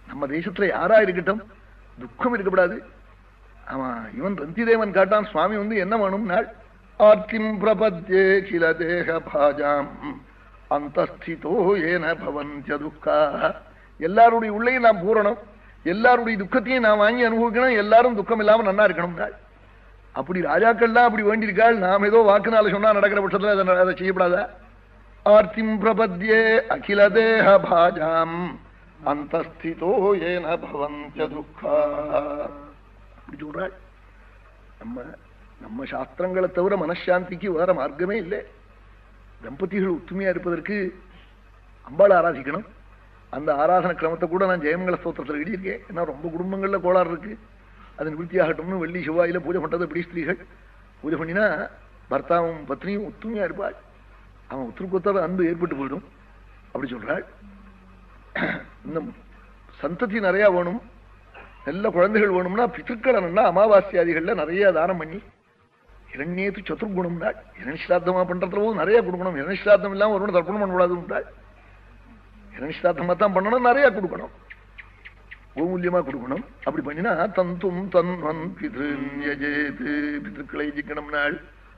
நம்ம தேசத்துல யாரா இருக்கட்டும் துக்கம் இருக்கப்படாது ஆமா இவன் ரந்திதேவன் காட்டான் சுவாமி வந்து என்ன வேணும் நாள் ஆர்த்திம் பிரபத்யே கில தேக பாஜாம் அந்தஸ்திதோ ஏன பவந்திய துக்கா எல்லாருடைய உள்ளையும் நாம் பூரணம் எல்லாருடைய துக்கத்தையும் நான் வாங்கி அனுபவிக்கணும் எல்லாரும் துக்கம் இல்லாம நன்னா இருக்கணும் நாள் அப்படி ராஜாக்கள்லாம் அப்படி வேண்டியிருக்காள் நாம் ஏதோ வாக்குனால சொன்னா நடக்கிற பட்சத்துல அதை அதை செய்யப்படாதா ஆர்த்திம் பிரபத்யே அகில தேக பாஜாம் அந்தஸ்திதோ ஏன பவந்திய துக்கா அப்படி சொல்றாள் நம்ம நம்ம சாஸ்திரங்களை தவிர மனசாந்திக்கு வேற மார்க்கமே இல்லை தம்பதிகள் ஒத்துமையா இருப்பதற்கு அம்பாள் ஆராதிக்கணும் அந்த ஆராதன கிரமத்தை கூட நான் ஜெயமங்கல ஸ்தோத்திரத்தில் எழுதியிருக்கேன் ஏன்னா ரொம்ப குடும்பங்கள்ல கோளாறு இருக்கு அது நிவர்த்தியாகட்டும்னு வெள்ளி செவ்வாயில பூஜை பண்றது எப்படி ஸ்திரீகள் பூஜை பண்ணினா பர்த்தாவும் பத்னியும் ஒத்துமையா இருப்பாள் அவன் ஒத்துருக்கொத்தர அன்பு ஏற்பட்டு போயிடும் அப்படி சொல்றாள் இன்னும் சந்ததி நிறைய வேணும் நல்ல குழந்தைகள் வேணும்னா பித்திருக்கடனா அமாவாசியாதிகள்ல நிறைய தானம் பண்ணி இரண்யேத்து சதுர்குணம்னா இரணிஷ்டாத்தமா பண்றதுலவும் நிறைய கொடுக்கணும் இரணிஷ்டாத்தம் இல்லாம ஒரு தர்ப்பணம் பண்ணக்கூடாது இரணிஷ்டாத்தமா தான் பண்ணணும் நிறைய கொடுக்கணும் கோமூல்யமா கொடுக்கணும் அப்படி பண்ணினா தந்தும் தன்வன் பிதிருஜேது பித்திருக்களை ஜிக்கணும் நாள்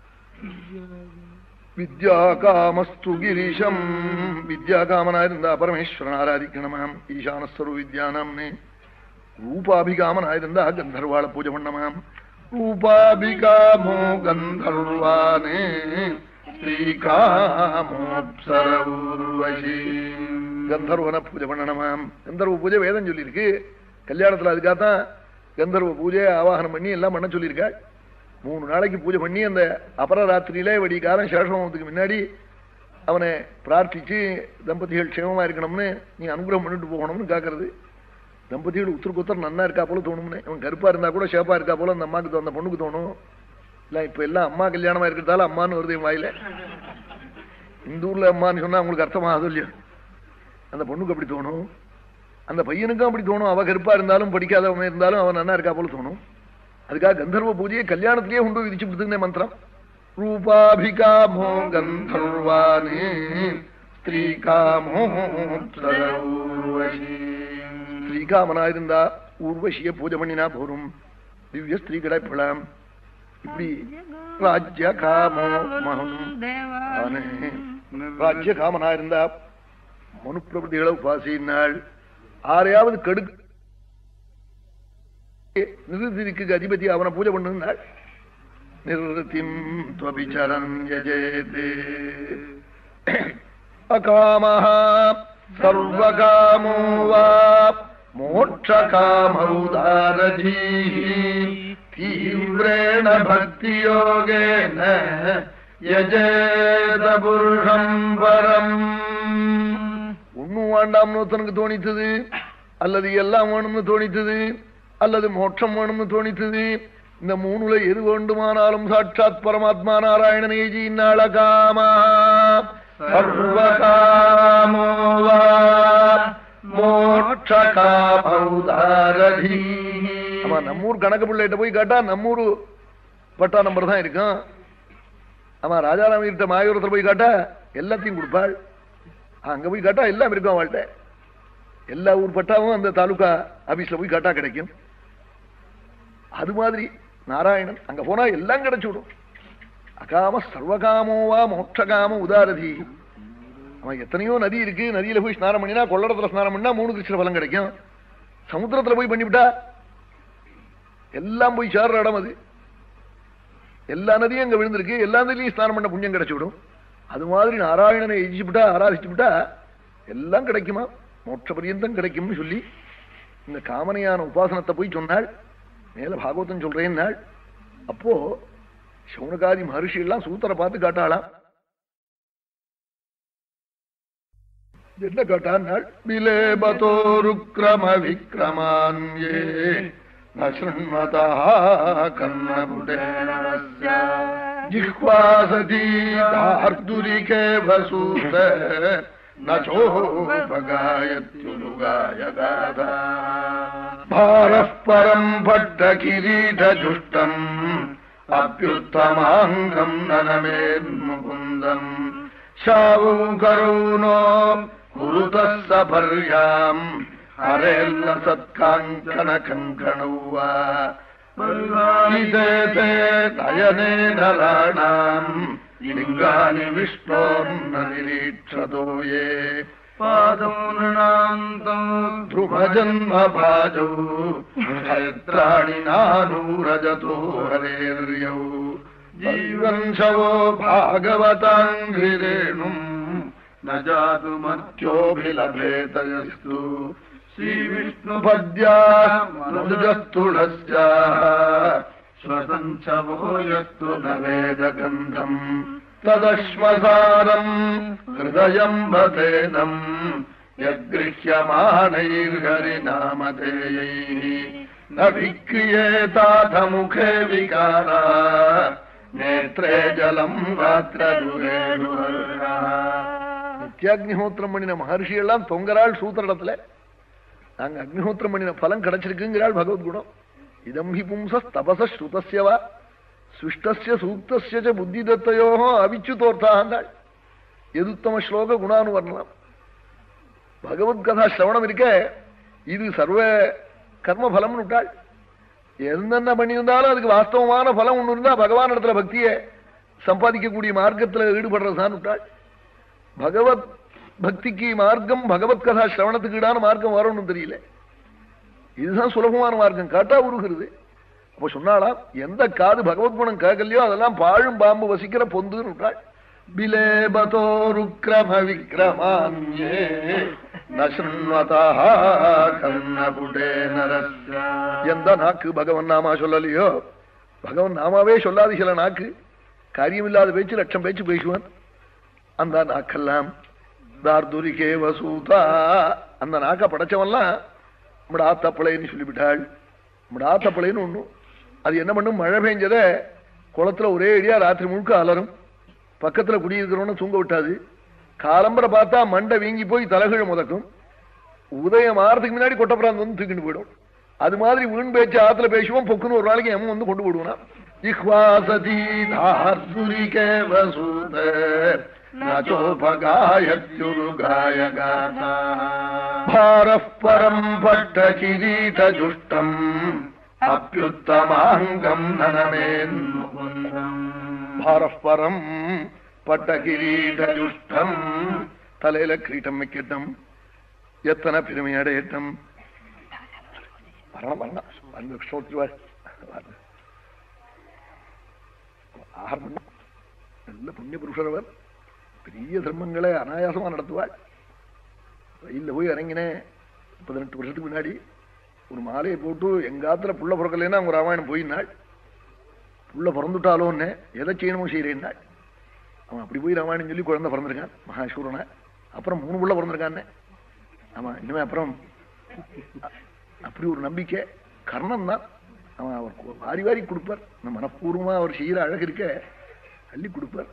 வித்யாகாமஸ்து கிரீஷம் வித்யாகாமனா இருந்தா பரமேஸ்வரன் ஆராதிக்கணுமாம் ஈசானஸ்வரு வித்யானாம்னே ரூபாபிகாமனா இருந்தா கந்தர்வாள பூஜை பண்ணமாம் ரூபாபிகாமோ கந்தர்வானே ஸ்ரீகாமோப்சரூர்வசி கந்தர்வன பூஜை பண்ணணுமாம் கந்தர்வ பூஜை வேதம் சொல்லியிருக்கு கல்யாணத்துல அதுக்காகத்தான் கந்தர்வ பூஜை ஆவாகனம் பண்ணி எல்லாம் பண்ண சொல்லியிருக்காள் மூணு நாளைக்கு பூஜை பண்ணி அந்த அபரராத்திரியில வெடிக்காரன் சேஷமத்துக்கு முன்னாடி அவனை பிரார்த்திச்சு தம்பதிகள் க்ஷேமமா இருக்கணும்னு நீ அனுகிரகம் பண்ணிட்டு போகணும்னு காக்கிறது தம்பதிகள் உத்தருக்கு உத்தர் நன்னா இருக்கா போல தோணும்னு அவன் கருப்பா இருந்தா கூட ஷேப்பா இருக்கா போல அந்த அம்மாக்கு தோ- அந்த பொண்ணுக்கு தோணும் இல்ல இப்ப எல்லாம் அம்மா கல்யாணமா இருக்கிறதால அம்மான்னு வருது என் வாயில இந்த ஊர்ல அம்மான்னு சொன்னா உங்களுக்கு அர்த்தமாகுது இல்லையா அந்த பொண்ணுக்கு அப்படி தோணும் அந்த பையனுக்கும் அப்படி தோணும் அவ கருப்பா இருந்தாலும் படிக்காதவன் இருந்தாலும் அவன் நன்னா இருக்கா போல தோணும் அதுக்காக கந்தர்வ பூஜையை கல்யாணத்திலேயே உண்டு விதிச்சு கொடுத்துங்க மந்திரம் ரூபாபிகாமோ கந்தர்வானே ஸ்திரீகாமோ ஸ்ரீகாமனா இருந்தா ஊர்வசிய பூஜை பண்ணினா போரும் திவ்ய ஸ்திரீ கிடைப்பலாம் இப்படி ராஜ்ய காமோ மகம் ஆனே. ராஜ்ய காமனா இருந்தா மனு பிரபதிகளை உபாசினாள் ஆரையாவது கெடு நிருதிக்கு அதிபதி அவனை பூஜை பண்ணுனாள் நிருத்திம் துவபிச்சரன் யஜேதே அகாமஹ சர்வகாமோ வா மோட்சகாமௌதாரதீஹி தீவிரேண பக்தியோகேன யஜேத புருஷம் பரம் ஒண்ணும் வேண்டாம்னு ஒருத்தனுக்கு தோணித்தது அல்லது எல்லாம் வேணும்னு தோணித்தது அல்லது மோட்சம் வேணும்னு தோணித்தது இந்த மூணுல எது வேண்டுமானாலும் சாட்சாத் பரமாத்மா நாராயணனே ஜீநாள காமா சர்வகாமோ வா மோட்ச காமௌதாரதி ஆமா நம்மூர் கணக்கு பிள்ளைகிட்ட போய் கேட்டா நம்மூர் பட்டா நம்பர் தான் இருக்கும் ஆமா ராஜாராமிகிட்ட மாயூரத்துல போய் காட்டா எல்லாத்தையும் கொடுப்பாள் அங்க போய் காட்டா எல்லாம் இருக்கும் அவள்கிட்ட எல்லா ஊர் பட்டாவும் அந்த தாலுகா ஆபீஸ்ல போய் காட்டா கிடைக்கும் அது மாதிரி நாராயணன் அங்க போனா எல்லாம் கிடைச்சுடும் அகாம சர்வகாமோவா மோட்சகாம உதாரதி அவன் எத்தனையோ நதி இருக்கு நதியில போய் ஸ்நானம் பண்ணினா கொள்ளடத்துல ஸ்நானம் பண்ணா மூணு கிருஷ்ண பலம் கிடைக்கும் சமுத்திரத்துல போய் பண்ணிவிட்டா எல்லாம் போய் சேர்ற இடம் அது எல்லா நதியும் அங்க விழுந்திருக்கு எல்லா நதியிலையும் ஸ்நானம் பண்ண புண்ணியம் கிடைச்சு விடும் அது மாதிரி நாராயணனை எரிச்சுவிட்டா ஆராதிச்சு விட்டா எல்லாம் கிடைக்குமா மோட்ச பரியந்தம் கிடைக்கும்னு சொல்லி இந்த காமனையான உபாசனத்தை போய் சொன்னாள் மேல பாகவதம் சொல்றேன் நாள் அப்போ சௌனகாதி மகர்ஷி எல்லாம் சூத்தரை பார்த்து காட்டாளாம் என்ன காட்டான் விலேபதோருக்கிரம விக்ரமான்யே நண்மதா கர்ணபுடேனஸ்ய ஜிஹ்வாசதி தார்துரிகே வசூத நோபகாயத்யுகாய காதா भारः परम् भट्टकिरीटजुष्टम् अप्युत्तमाङ्गम् ननमेन्मुकुन्दम् शावौ करो नो कुरुतः सपर्याम् ಹರೆಲ್ಲ ಸತ್ಕಾಂಚನ ಕಂಕಣವ್ವ ನಯನೇ ನರಾಣಾಂ ಲಿಂಗಾನಿ ವಿಷ್ಣೋರ್ನ ನಿರೀಕ್ಷತೋ ಯೇ ಪಾದೌ ನೃಣಾಂತಂ ಧ್ರುವಜನ್ಮ ಭಾಜೌ ಕ್ಷೇತ್ರಾಣಿ ನಾನೂರಜತೋ ಹರೇರ್ಯೌ ಜೀವಂಶವೋ ಭಾಗವತಾಂಘ್ರಿರೇಣುಂ ನ ಜಾತು ಮರ್ತ್ಯೋ ಮತ್ಯೋಭಿಲಭೇತಯಸ್ತು ಶ್ರೀವಿಷ್ಣು ಪದ್ಯಾ ಮನುಜಸ್ತುಳಸ್ಯ ಸ್ವಸಂಚವೋ ಯಸ್ತು ನ ವೇದಗಂಧಂ ತದಶ್ಮಸಾರಂ ಹೃದಯಂ ಬತೇದಂ ಯಗೃಹ್ಯಮಾಣೈರ್ಹರಿನಾಮಧೇಯೈः ನ ವಿಕ್ರಿಯೇತಾಥ ಮುಖೇ ವಿಕಾರ நேத்ரே ஜலம் ராத்திரதுரேணு நித்தியாக்னிஹோத்திரம் பண்ணின மகர்ஷி எல்லாம் தொங்கராள் சூத்திரத்துல நாங்க அக்னிஹோத்திரம் பண்ணின பலம் கிடைச்சிருக்குங்கிறாள் பகவத்குணம் இதம் ஹி பும்ச தபச ஸ்ருதஸ்யவா சுஷ்டஸ்ய சூக்தஸ்ய ச புத்தி தத்தையோ அவிச்சுதோர்த்தாண்டாள் எதுத்தம ஸ்லோக குணானு வரலாம் பகவத்கதா சிரவணம் இருக்க இது சர்வ கர்ம பலம்னு விட்டாள் என்னென்ன பண்ணியிருந்தாலும் அதுக்கு வாஸ்தவமான பலம் ஒண்ணு இருந்தா பகவான் இடத்துல பக்தியை சம்பாதிக்கக்கூடிய மார்க்கத்துல ஈடுபடுறதுதான் விட்டாள் பகவத் பக்திக்கு மார்க்கம் பகவத் கதா சிரவணத்துக்கு ஈடான மார்க்கம் வரணும்னு தெரியல இதுதான் சுலபமான மார்க்கம் காட்டா உருகிறது அப்ப சொன்னாலாம் எந்த காது பகவத் குணம் கேட்கலையோ அதெல்லாம் பாழும் பாம்பு வசிக்கிற பொந்துன்னு விட்டாள் பிலேபதோ ருக்ரம விக்ரமான்யே நசுன்வதா கர்ணபுடே நரஸ்ய எந்த நாக்கு பகவன் நாமா சொல்லலையோ பகவன் நாமாவே சொல்லாது சில நாக்கு காரியமில்லாத பேச்சு லட்சம் பேச்சு பேசுவான் அந்த நாக்கெல்லாம் தார்துரிகே வசூதா அந்த நாக்க படைச்சவன்லாம் நம்மட ஆத்தப்பளைன்னு சொல்லிவிட்டாள் நம்மட ஆத்தப்பளைன்னு ஒண்ணும் அது என்ன பண்ணும் மழை பெஞ்சத குளத்துல ஒரே அடியா ராத்திரி முழுக்க அலரும் பக்கத்துல குடியிருக்கிறவன தூங்க விட்டாது காலம்பரை பார்த்தா மண்டை வீங்கி போய் தலைகீழ முதக்கும் உதயம் ஆறதுக்கு முன்னாடி கொட்டப்புறாந்து வந்து தூக்கிட்டு போயிடும் அது மாதிரி வீண் பேச்சு ஆத்துல பேசுவோம் பொக்குன்னு ஒரு நாளைக்கு எம்மன் வந்து கொண்டு போடுவானா இஹ்வாசதி தார்துரிகே வசூத நச்சோபகாயுருகாயகாதா भारः परम् पट्टकिरीटजुष्टम् अप्युत्तमाङ्गम् ननमेन्मुकुन्दम् भारः परम् பட்டகிரீடஜுஷ்டம் தலையில கிரீட்டம் வைக்கட்டும் எத்தனை பெருமை அடையட்டும் வரணும் வரணும் வந்து விஷ்ணோத்திருவார் ஆரம்பம் நல்ல புண்ணிய புருஷரவர் பெரிய தர்மங்களை அனாயாசமா நடத்துவாள் ரயில்ல போய் இறங்கினேன் பதினெட்டு வருஷத்துக்கு முன்னாடி ஒரு மாலையை போட்டு எங்காத்துல புள்ள பிறக்கலைன்னா அவங்க ராமாயணம் போயினாள் புள்ள பிறந்துட்டாலோன்னு எதை செய்யணுமோ செய்யறேன்னாள் அவன் அப்படி போய் ராமாயணம் சொல்லி குழந்தை பிறந்திருக்கான் மகாசூரனை அப்புறம் மூணு புள்ள பிறந்திருக்கான்னு ஆமா இனிமே அப்புறம் அப்படி ஒரு நம்பிக்கை கர்ணன் தான் அவன் அவர் வாரி வாரி கொடுப்பார் நம்ம மனப்பூர்வமா அவர் செய்யற அழகு இருக்க அள்ளி கொடுப்பார்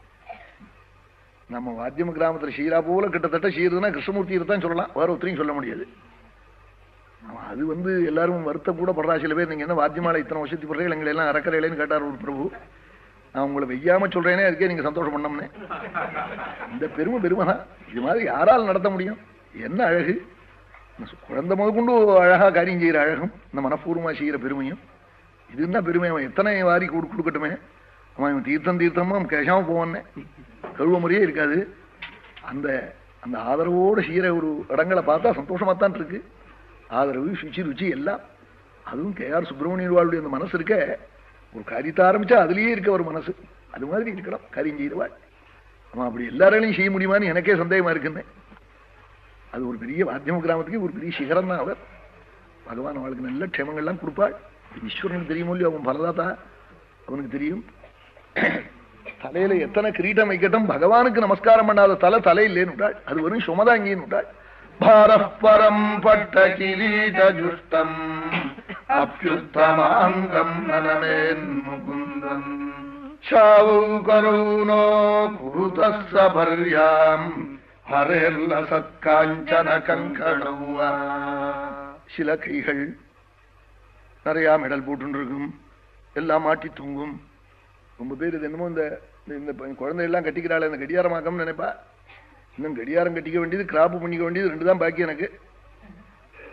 நம்ம வாத்தியம கிராமத்துல ஷீரா போல கிட்டத்தட்ட ஷீருன்னா கிருஷ்ணமூர்த்தி தான் சொல்லலாம் வேற ஒருத்தரையும் சொல்ல முடியாது அவன் அது வந்து எல்லாரும் வருத்த கூட படுறா சில பேர் நீங்க என்ன வாத்தியமால இத்தனை வருஷத்துக்கு பிறகு எங்களை எல்லாம் அறக்கறையிலேன்னு கேட்டார் ஒரு பிரபு நான் உங்களை வெய்யாம சொல்றேனே அதுக்கே நீங்க சந்தோஷம் பண்ணோம்னே இந்த பெருமை பெருமை தான் இது மாதிரி யாரால் நடத்த முடியும் என்ன அழகு குழந்தை முத கொண்டு அழகா காரியம் செய்யற அழகும் இந்த மனப்பூர்வமா செய்யற பெருமையும் இதுதான் பெருமை அவன் எத்தனை வாரி கொடு கொடுக்கட்டுமே அவன் இவன் தீர்த்தம் தீர்த்தமா கேசாம போவானே கழுவ முறையே இருக்காது அந்த அந்த ஆதரவோடு செய்யற ஒரு இடங்களை பார்த்தா சந்தோஷமா தான் இருக்கு ஆதரவு சுச்சி ருச்சி எல்லாம் அதுவும் கே ஆர் சுப்பிரமணியவாளுடைய அந்த மனசு இருக்க ஒரு காரியத்தை ஆரம்பிச்சா அதுலயே இருக்க ஒரு மனசு அது மாதிரி இருக்கலாம் காரியம் செய்தவாள் அவன் அப்படி எல்லாராலையும் செய்ய முடியுமான்னு எனக்கே சந்தேகமா இருக்குன்னு அது ஒரு பெரிய வாத்தியம கிராமத்துக்கு ஒரு பெரிய சிகரம் தான் அவர் பகவான் அவளுக்கு நல்ல க்ஷேமங்கள்லாம் கொடுப்பாள் ஈஸ்வரனுக்கு தெரியுமோ இல்லையோ அவன் பலதாத்தா அவனுக்கு தெரியும் தலையில எத்தனை கிரீட்டம் வைக்கட்டும் பகவானுக்கு நமஸ்காரம் பண்ணாத தலை தலையில்லேன்னு விட்டாள் அது வெறும் சுமதாங்கின்னு விட்டாள் பாரப்பரம் பட்ட கிரீடஜுஷ்டம் அப்பியுத்தமாங்கம் நலமேன் முகுந்தம் ஷாவு கருணோ குருதஸ்ஸபர்யாம் ஹரேர்ல சத்காஞ்சன கங்கணவா சில கைகள் நிறைய மெடல் போட்டு இருக்கும் எல்லாம் மாட்டி தூங்கும் ரொம்ப பேர் இது என்னமோ இந்த இந்த குழந்தை எல்லாம் கட்டிக்கிறாள் இந்த கடியாரமாக்கம்னு நினைப்பா இன்னும் கடியாரம் கட்டிக்க வேண்டியது கிராப்பு பண்ணிக்க வேண்டியது ரெண்டு தான் பாக்கி எனக்கு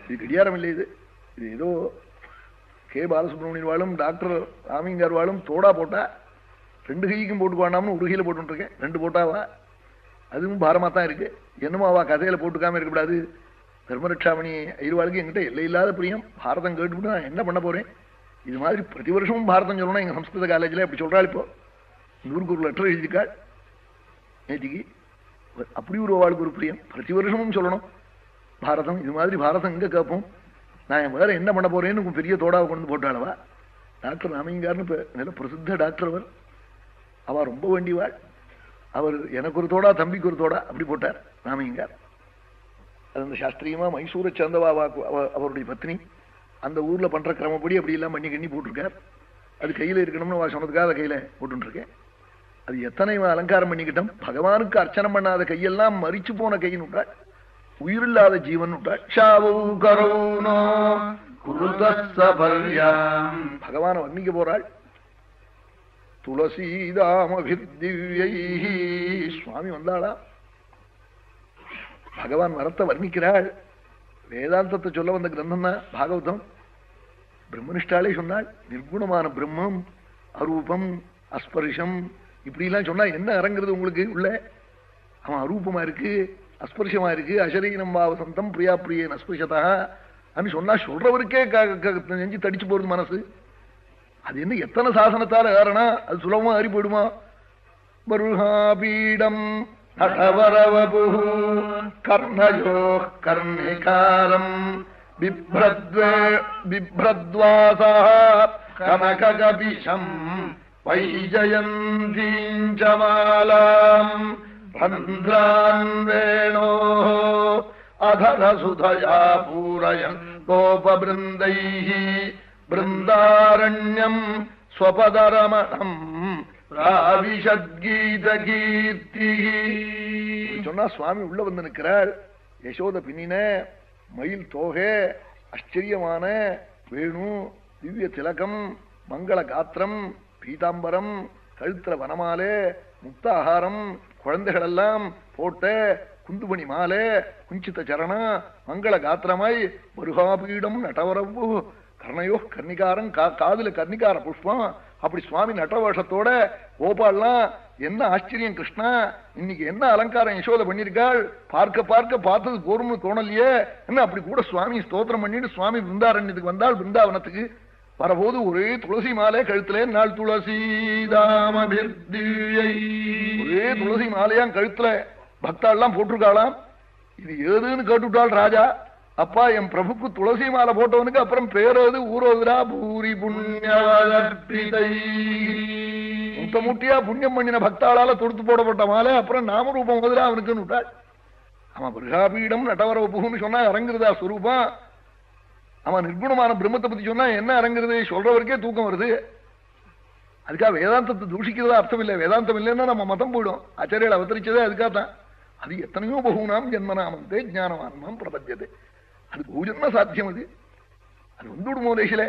இது கடியாரம் இல்லை இது இது ஏதோ கே பாலசுப்ரமணியன் வாழும் டாக்டர் ராமிங்கார் வாழும் தோடா போட்டா ரெண்டு கைக்கும் போட்டு வேண்டாம்னு ஒரு கையில போட்டுருக்கேன் ரெண்டு போட்டாவா அதுவும் பாரமா தான் இருக்கு என்னமோ அவ கதையில போட்டுக்காம இருக்கக்கூடாது தர்மரட்சாமணி ஐருவாளுக்கு என்கிட்ட எல்லை இல்லாத பிரியம் பாரதம் கேட்டுவிட்டு நான் என்ன பண்ண போறேன் இது மாதிரி பிரதி வருஷமும் பாரதம் சொல்லணும் எங்க சம்ஸ்கிருத காலேஜில் அப்படி சொல்றாள் இப்போ நூறுக்கு ஒரு லெட்டர் எழுதிக்காள் நேற்றுக்கு அப்படி ஒரு வாழ்க்கை ஒரு பிரியம் பிரதி வருஷமும் சொல்லணும் பாரதம் இது மாதிரி பாரதம் எங்க கேட்போம் நான் வேற என்ன பண்ண போறேன்னு பெரிய தோடாவை கொண்டு போட்டாளவா டாக்டர் ராமலிங்கார்னு இப்ப நல்ல பிரசித்த டாக்டர் அவர் அவ ரொம்ப வேண்டிவாள் அவர் எனக்கு ஒரு தோடா தம்பிக்கு ஒரு தோடா அப்படி போட்டார் ராமலிங்கார் அது அந்த சாஸ்திரியமா மைசூரை சேர்ந்தவா அவ- அவ- அவருடைய பத்னி அந்த ஊர்ல பண்ற கிரமப்படி அப்படி எல்லாம் பண்ணி கண்ணி போட்டிருக்கார் அது கையில இருக்கணும்னு அவ சொன்னதுக்காக அதை கையில போட்டுருக்கேன் அது எத்தனை இவன் அலங்காரம் பண்ணிக்கிட்டோம் பகவானுக்கு அர்ச்சனை பண்ணாத கையெல்லாம் மறிச்சு போன கையின் விட்டாள் உயிரில்லாத ஜீவன் விட்டாள் ஷாவு கருணோ குருதசபர்யாம் பகவானை வர்ணிக்க போறாள் துளசீதாமபிர்திவ்யை சுவாமி வந்தாளா பகவான் வரத்தை வர்ணிக்கிறாள் வேதாந்தத்தை சொல்ல வந்த கிரந்தம் தான் பாகவதம் பிரம்மனிஷ்டாலே சொன்னாள் நிர்குணமான பிரம்மம் அரூபம் அஸ்பர்ஷம் இப்படி எல்லாம் சொன்னா என்ன இறங்குறது உங்களுக்கு உள்ள அவன் அரூபமா இருக்கு அஸ்பர்ஷமா இருக்கு அசரீனம் பாவசந்தம் பிரியா பிரியன் அஸ்பர்ஷதா அப்படின்னு சொன்னா சொல்றவருக்கே க- க- நெஞ்சு தடிச்சு போறது மனசு அது என்ன எத்தனை சாசனத்தால ஏறணும் அது சுலபமா ஏறி போயிடுமா பருஹாபீடம் நடவரவபு கர்ணயோ கர்ணிகாரம் பிப்ரத்வே பிப்ரத்வாசா கனககபிஷம் வைஜயந்தீஞ்சமாலாம் ரந்திரான் வேணோ அதரசுதயா பூரயன் கோபபிருந்தைः பிருந்தாரண்யம் ஸ்வபதரமணம் ராவிஷத்கீதகீர்த்தி சொன்னா சுவாமி உள்ள வந்து நிற்கிறாள் யசோத பின்னின மயில் தோகை ஆச்சரியமான வேணு திவ்ய திலகம் மங்கள காத்திரம் பீதாம்பரம் கழுத்துல வனமாலே முக்த ஆகாரம் குழந்தைகள் எல்லாம் போட்ட குந்துமணி மாலை குஞ்சித்த சரணம் மங்கள காத்திரமாய் மருகாபீடம் நடவரவு கர்ணயோ கர்ணிகாரம் கா- காதுல கர்ணிகார புஷ்பம் அப்படி சுவாமி நட்டவேஷத்தோட கோபால்லாம் என்ன ஆச்சரியம் கிருஷ்ணா இன்னைக்கு என்ன அலங்காரம் யசோத பண்ணிருக்காள் பார்க்க பார்க்க பார்த்தது போரும்னு தோணலையே என்ன அப்படி கூட சுவாமி ஸ்தோத்திரம் பண்ணிட்டு சுவாமி பிருந்தாரண்யத்துக்கு வந்தாள் பிருந்தாவனத்துக்கு வரபோது ஒரே துளசி மாலை கழுத்துல நாள் துளசி தாமபிர்தியை ஒரே துளசி மாலையாம் கழுத்துல பக்தாள்லாம் போட்டிருக்காளாம் இது ஏதுன்னு கேட்டுவிட்டாள் ராஜா அப்பா என் பிரபுக்கு துளசி மாலை போட்டவனுக்கு அப்புறம் பேரது ஊரோதுரா பூரி புண்ணியாதர்ப்பிதை முட்ட முட்டியா புண்ணியம் பண்ணின பக்தாளால தொடுத்து போடப்பட்ட மாலை அப்புறம் நாமரூபம் ஓதுரா அவனுக்குன்னு விட்டாள் அவன் பிரகாபீடம் நடவர புகுன்னு சொன்னா இறங்குறதா சுரூபம் அவன் நிர்குணமான பிரம்மத்தை பத்தி சொன்னா என்ன இறங்குறது சொல்றவருக்கே தூக்கம் வருது அதுக்காக வேதாந்தத்தை தூஷிக்கிறதா அர்த்தம் இல்லை வேதாந்தம் இல்லைன்னா நம்ம மதம் போயிடும் ஆச்சாரியால் அவதரிச்சதே அதுக்காக தான் அது எத்தனையோ பகுனாம் ஜென்மநாமந்தே ஞானவான்மாம் பிரபத்தியது அது பகுஜன்ம சாத்தியம் அது அது வந்துவிடுமோ தேசில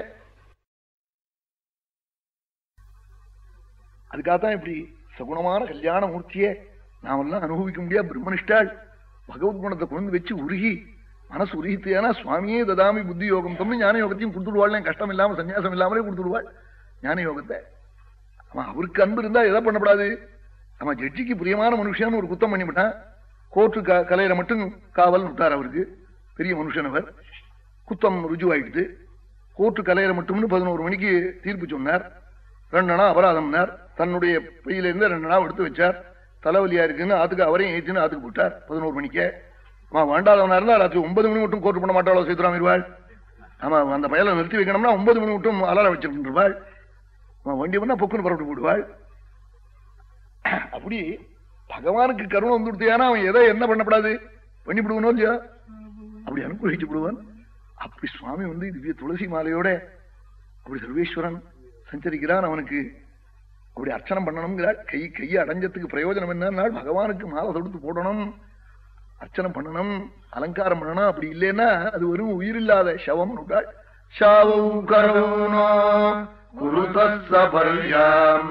அதுக்காகத்தான் இப்படி சகுணமான கல்யாண மூர்த்தியே நாமெல்லாம் அனுபவிக்க முடியாது பிரம்மனிஷ்டாள் பகவத் குணத்தை கொண்டு வச்சு உருகி மனசு உருகித்து ஏன்னா சுவாமியே ததாமி புத்தி யோகம் தம்பி ஞான யோகத்தையும் கொடுத்துடுவாள் கஷ்டம் இல்லாம சன்னியாசம் இல்லாமலே கொடுத்துடுவாள் ஞான யோகத்தை அவன் அவருக்கு அன்பு இருந்தா எதை பண்ணப்படாது அவன் ஜட்ஜிக்கு பிரியமான மனுஷன் ஒரு குத்தம் பண்ணிவிட்டான் கோர்ட்டு க- கலையில மட்டும் காவல் விட்டார் அவருக்கு பெரிய மனுஷன் அவர் குத்தம் ருஜுவாயிடுது கோர்ட்டு கலையில மட்டும்னு பதினோரு மணிக்கு தீர்ப்பு சொன்னார் ரெண்டு நாள் அபராதம்னார் தன்னுடைய பையில இருந்து ரெண்டு நாள் எடுத்து வச்சார் தலைவலியா இருக்குன்னு ஆத்துக்கு அவரையும் ஏற்றின்னு ஆத்துக்கு போட்டார் பதினோரு மணிக்கு அவன் வேண்டாதவனா இருந்தா ராத்திரி ஒன்பது மணி மட்டும் கோர்ட்டு பண்ண மாட்டாளோ சீத்துராம் இருவாள் ஆமா அந்த பையலை நிறுத்தி வைக்கணும்னா ஒன்பது மணி மட்டும் அலாரம் வச்சிருக்கின்றாள் அவன் வண்டி பண்ணா பொக்குன்னு புறப்பட்டு போடுவாள் அப்படி பகவானுக்கு கருணை வந்துடுத்தியானா அவன் எதை என்ன பண்ணப்படாது பண்ணிவிடுவனோ இல்லையா அப்படி அனுகிரகிச்சு விடுவான் அப்படி சுவாமி வந்து திவ்ய துளசி மாலையோட அப்படி சர்வேஸ்வரன் சஞ்சரிக்கிறான் அவனுக்கு அப்படி அர்ச்சனை பண்ணணுங்கிறாள் கை கையை அடைஞ்சதுக்கு பிரயோஜனம் என்னன்னா பகவானுக்கு மாலை தொடுத்து போடணும் அர்ச்சனை பண்ணணும் அலங்காரம் பண்ணணும் அப்படி இல்லைன்னா அது வெறும் உயிரில்லாத சவம் விட்டாள் शावौ करुणो कुरुतसपर्याम्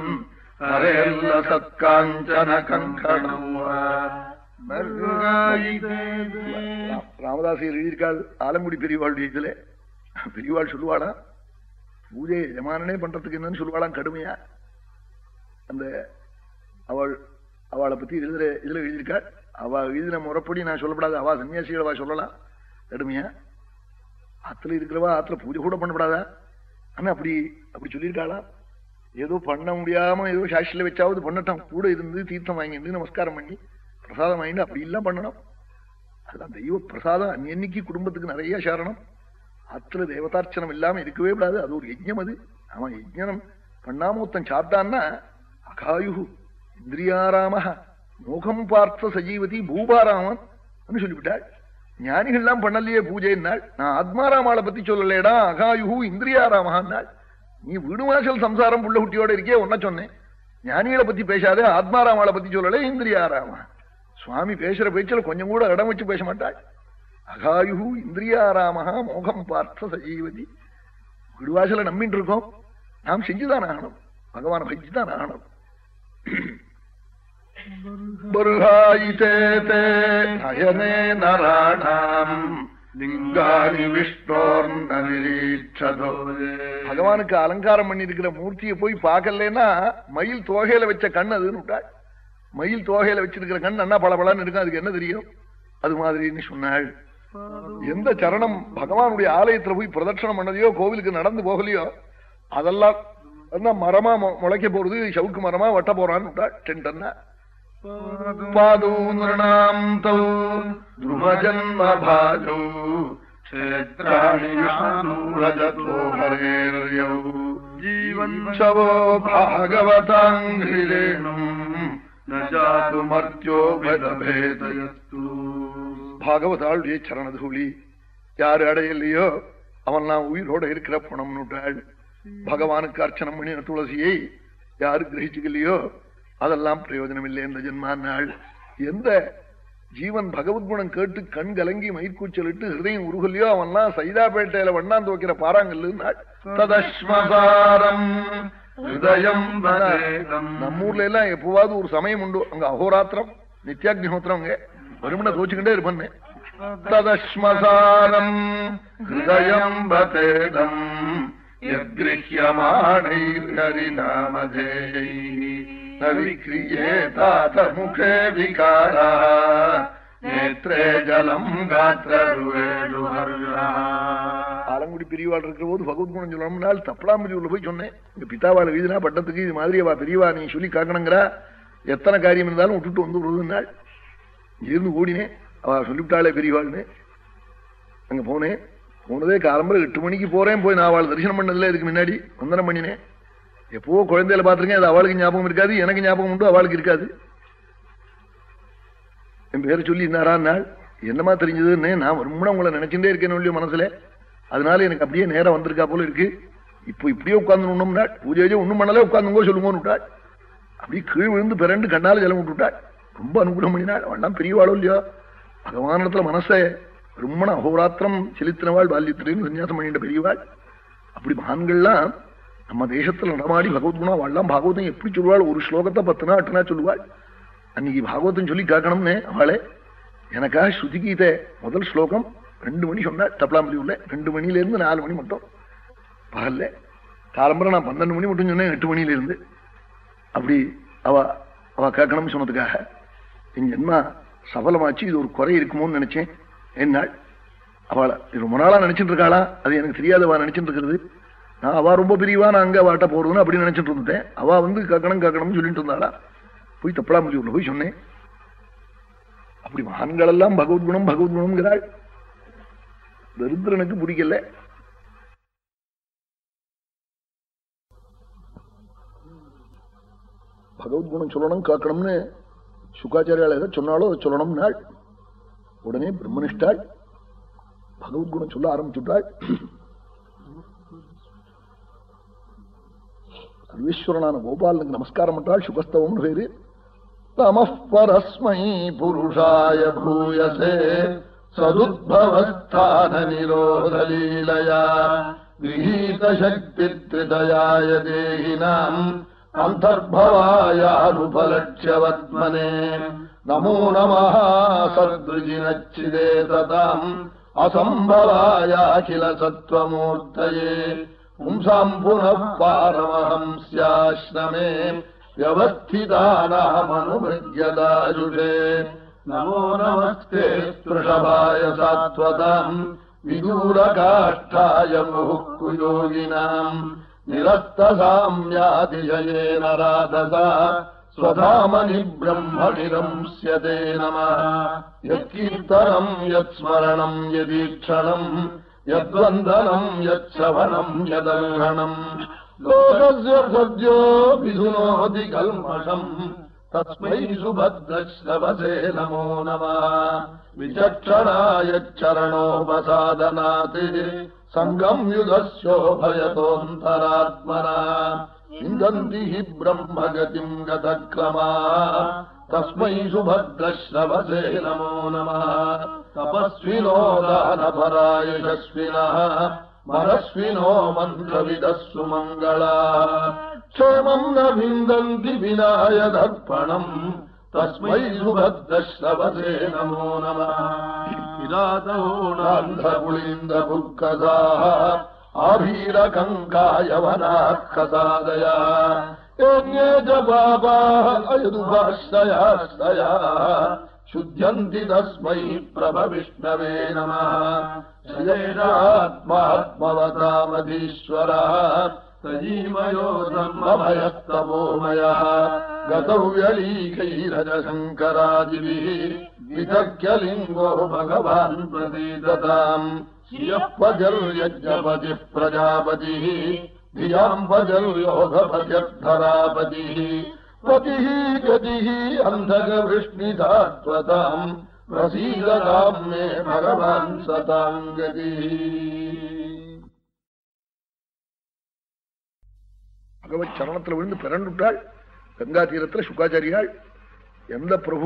हरेर्लसत्काञ्चन कङ्कणौ ராமதாசியர் எழுதியிருக்காள் ஆலங்குடி பெரியவாளுடைய இதுல பெரியவாள் சொல்லுவாளா பூஜை எஜமானனே பண்றதுக்கு என்னன்னு சொல்லுவாளாம் கடுமையா அந்த அவள் அவளை பத்தி எழுதுற இதுல எழுதியிருக்காள் அவ எழுதின முறைப்படி நான் சொல்லப்படாது அவ சன்னியாசிகள் அவ சொல்லலாம் கடுமையா ஆத்துல இருக்கிறவா ஆத்துல பூஜை கூட பண்ணப்படாதா ஆனா அப்படி அப்படி சொல்லியிருக்காளா ஏதோ பண்ண முடியாம ஏதோ சாட்சியில வச்சாவது பண்ணட்டும் கூட இருந்து தீர்த்தம் வாங்கிட்டு நமஸ்காரம் பண்ணி பிரசாதம் வாங்கிட்டு அப்படி எல்லாம் பண்ணணும் அதெல்லாம் தெய்வ பிரசாதம் அன்னன்னைக்கு குடும்பத்துக்கு நிறைய சாரணம் ஆத்துல தேவதார்ச்சனம் இல்லாம இருக்கவே கூடாது அது ஒரு யஜ்யம் அது அவன் யஜ்ஞனம் பண்ணாம ஒருத்தன் சாப்பிட்டான்னா அகாயு இந்திரியாராம மோகம் பார்த்த சஜீவதி பூபாராமன் சொல்லிவிட்டாள் ஞானிகள்லாம் பண்ணலையே பூஜைன்னாள் நான் ஆத்மாராமாளை பத்தி சொல்லலேடா அகாயு இந்திரியாராமன்னாள் நீ வீடு வாசல் சம்சாரம் புள்ள குட்டியோட இருக்கே ஒன்ன சொன்னேன் ஞானிகளை பத்தி பேசாதே ஆத்மாராமாளை பத்தி சொல்லல இந்திரியாராமா சுவாமி பேசுற பேச்சில் கொஞ்சம் கூட இடம் வச்சு பேச மாட்டாள் அகாயு இந்திரியாராமஹா மோகம் பார்த்த சஜீவதி விடுவாசல நம்பின்னு இருக்கோம் நாம் செஞ்சுதான் ஆகணும் பகவான் பஜிதான் ஆகணும் बर्हायिते ते नयने नराणाम् லிங்காணி விஷ்ணோர்ன நிரீட்சதோ பகவானுக்கு அலங்காரம் பண்ணி இருக்கிற மூர்த்தியை போய் பார்க்கலன்னா மயில் தோகையில வச்ச கண் அதுன்னு விட்டாள் மயில் தோகையில வச்சிருக்கிற கண் அண்ணா பளபளன்னு இருக்கும் அதுக்கு என்ன தெரியும் அது மாதிரின்னு சொன்னாள் எந்த சரணம் பகவானுடைய ஆலயத்துல போய் பிரதட்சணம் பண்ணதையோ கோவிலுக்கு நடந்து போகலையோ அதெல்லாம் அதான் மரமா மு- முளைக்க போறது சவுக்கு மரமா வெட்ட போறான்னு விட்டாள் டென்டன்னா பாதூனாம் தௌ ध्रुवजन्म भाजौ क्षेत्राणि विष्णु रजतो हरेर्यौ जीवन्छवो भागवताङ्घ्रिरेणुम् न जातु मर्त्यो भेदभेदयस्तु பாகவதாளுடைய சரணதூளி யாரு அடையலையோ அவன்லாம் உயிரோட இருக்கிற பணம்னுட்டாள் பகவானுக்கு அர்ச்சனம் பண்ணின துளசியை யாரு கிரகிச்சுக்கலையோ அதெல்லாம் பிரயோஜனம் இல்லை இந்த ஜென்மானாள் எந்த ஜீவன் பகவத் குணம் கேட்டு கண் கலங்கி மயிர்கூச்சலிட்டு ஹிருதயம் உருகலையோ அவன்லாம் சைதாப்பேட்டையில வண்ணாந்து வைக்கிற பாறாங்கல்லுன்னாள் तदश्मसारम् हृदयम् वदेदम् நம்ம ஊர்ல எல்லாம் எப்பவாவது ஒரு சமயம் உண்டு அங்க அகோராத்திரம் நித்யாக்னிஹோத்திரம் அங்க வருமனை தோச்சுக்கிட்டே இருப்பேன் तदश्मसारम् हृदयम् वतेदम् यद्गृह्यमाणैर्हरिनामधेयैः न विक्रियेतात मुखे विकारः नेत्रे जलम् गात्ररुवेषु हर्षः ஆலங்குடி பெரியவாள் இருக்கிற போது பகவத் குணம் சொல்லணும்னால் தப்பலாம்பரியூர்ல போய் சொன்னேன் இங்க பிதாவால வீதினா பட்டத்துக்கு இது மாதிரி அவ பெரியவா நீ சொல்லி காக்கணுங்கிறா எத்தனை காரியம் இருந்தாலும் விட்டுட்டு வந்து விடுதுன்னாள் இருந்து ஓடினேன் அவ சொல்லிவிட்டாளே பெரியவாள்னு அங்க போனேன் போனதே காலம்பரம் எட்டு மணிக்கு போறேன் போய் நான் அவள் தரிசனம் பண்ணதில்ல இதுக்கு முன்னாடி வந்தனம் பண்ணினேன் எப்போ குழந்தையில பாத்திருக்கேன் அது அவளுக்கு ஞாபகம் இருக்காது எனக்கு ஞாபகம் உண்டு அவளுக்கு இருக்காது என் பேரை சொல்லி நாள் என்னமா தெரிஞ்சதுன்னு நான் ரொம்ப உங்களை நினைச்சுட்டே இருக்கேன் இல்லையோ மனசுல அதனால எனக்கு அப்படியே நேரம் வந்திருக்கா போல இருக்கு இப்போ இப்படியே உட்கார்ந்து பூஜை ஒண்ணும் பண்ணல உட்கார்ந்துங்கோ சொல்லுங்கன்னு விட்டாள் அப்படியே கீழ் விழுந்து பிறண்டு கண்ணால ஜலம் விட்டு விட்டாள் ரொம்ப அனுகூலம் பண்ணினாள் அவெல்லாம் பெரியவாளோ இல்லையோ பகவானிடத்துல மனசை ரொம்ப அகோராத்திரம் செலுத்தினவாள் பால்யத்திலேருந்து சன்னியாசம் பண்ணிட்ட பெரியவாள் அப்படி மகான்கள்லாம் நம்ம தேசத்துல நடமாடி பகவத்குணா அவள்லாம் பாகவதம் எப்படி சொல்லுவாள் ஒரு ஸ்லோகத்தை பத்துனா அட்டுனா சொல்லுவாள் அன்னைக்கு பாகவதம் சொல்லி காக்கணும்னு அவளே எனக்கா ஸ்ருதி கீதை முதல் ஸ்லோகம் ரெண்டு மணி சொன்னா தப்பலாம்பலி உள்ள ரெண்டு மணில இருந்து நாலு மணி மட்டும் பகல்ல காலம்பரம் நான் பன்னெண்டு மணி மட்டும் சொன்னேன் எட்டு மணில இருந்து அப்படி அவ அவ கேட்கணும்னு சொன்னதுக்காக என் ஜென்மா சபலமாச்சு இது ஒரு குறை இருக்குமோன்னு நினைச்சேன் என்னாள் அவளை ரொம்ப நாளா நினைச்சிட்டு இருக்காளா அது எனக்கு தெரியாதவா நினைச்சிட்டு இருக்கிறது நான் அவ ரொம்ப பெரியவா நான் அங்க வாட்ட போறதுன்னு அப்படி நினைச்சிட்டு இருந்தேன் அவ வந்து கேட்கணும் கேட்கணும்னு சொல்லிட்டு இருந்தாளா போய் தப்பலாம்பலியூர்ல போய் சொன்னேன் அப்படி மகான்கள் எல்லாம் பகவத்குணம் பகவத்குணம்ங்கிறாள் தரித்திரனுக்கு பிடிக்கல பகவத்குணம் சொல்லணும் காக்கணும்னு சுக்காச்சாரியால் எதை சொன்னாலோ அதை சொல்லணும் நாள் உடனே பிரம்மனிஷ்டாள் பகவத்குணம் சொல்ல ஆரம்பிச்சுட்டாள் சர்வேஸ்வரனான கோபாலனுக்கு நமஸ்காரம் பண்றாள் சுகஸ்தவம்னு பேரு तमः परस्मै पुरुषाय भूयसे सदुद्भवस्थाननिरोधलीलया गृहीतशक्तित्रितयाय देहिनाम् अन्तर्भवायानुपलक्ष्यवत्मने नमो नमः सद्विजिनच्चिदे सताम् असम्भवायाखिल सत्त्वमूर्तये पुंसाम् पुनः पारमहंस्याश्रमे व्यवस्थितानामनुभृग्यदायुषे नमो नमस्ते स्पृशभाय सात्वताम् विदूरकाष्ठाय मुहुः निरस्तसाम्यातिशयेन राधसा स्वधामनि ब्रह्मणि रंस्यते नमः यत्कीर्तनम् यत्स्मरणम् यदीक्षणम् यद्वन्दनम् यच्छवनम् यदर्हणम् लोकस्य सद्यो विधुनोति कल्मषम् तस्मै सुभद्रश्रवसे नमो नमः विचक्षणायच्चरणोपसादनात् सङ्गम् युधस्योभयतोऽन्तरात्मना विन्दन्ति हि ब्रह्मगतिम् गतक्रमा तस्मै सुभद्रश्रवसे नमो नमः तपस्विनो दानपरा यशस्विनः मनस्विनो मन्त्रविदः सुमङ्गला क्षेमम् न विन्दन्ति विना यदर्पणम् तस्मै सुभद्रश्रवसे नमो नमः विरातोणान्धकुलिन्दभुक्कसाः आभीरकङ्कायवनाः कसादया यज्ञे च पापाः अयदुभाश्रयाश्रयाः शुध्यन्ति तस्मै प्रभविष्णवे नमः जयेनात्मात्मवतामधीश्वरः सजीमयो ब्रह्मभयस्तमोमयः गतौ व्यलीकैरजशङ्करादिभिः वितर्क्यलिङ्गो भगवान् प्रतीदताम् श्रियः पजर्यज्ञपतिः प्रजापतिः धियाम् पजर्योगपतिर्धरापतिः पतिः गतिः अन्धकवृष्णिधात्वताम् प्रसीदताम् मे भगवान् सताम् गतिः பகவத் சரணத்துல விழுந்து பிறண்டுட்டாள் கங்கா தீரத்துல சுகாச்சாரியாள் எந்த பிரபு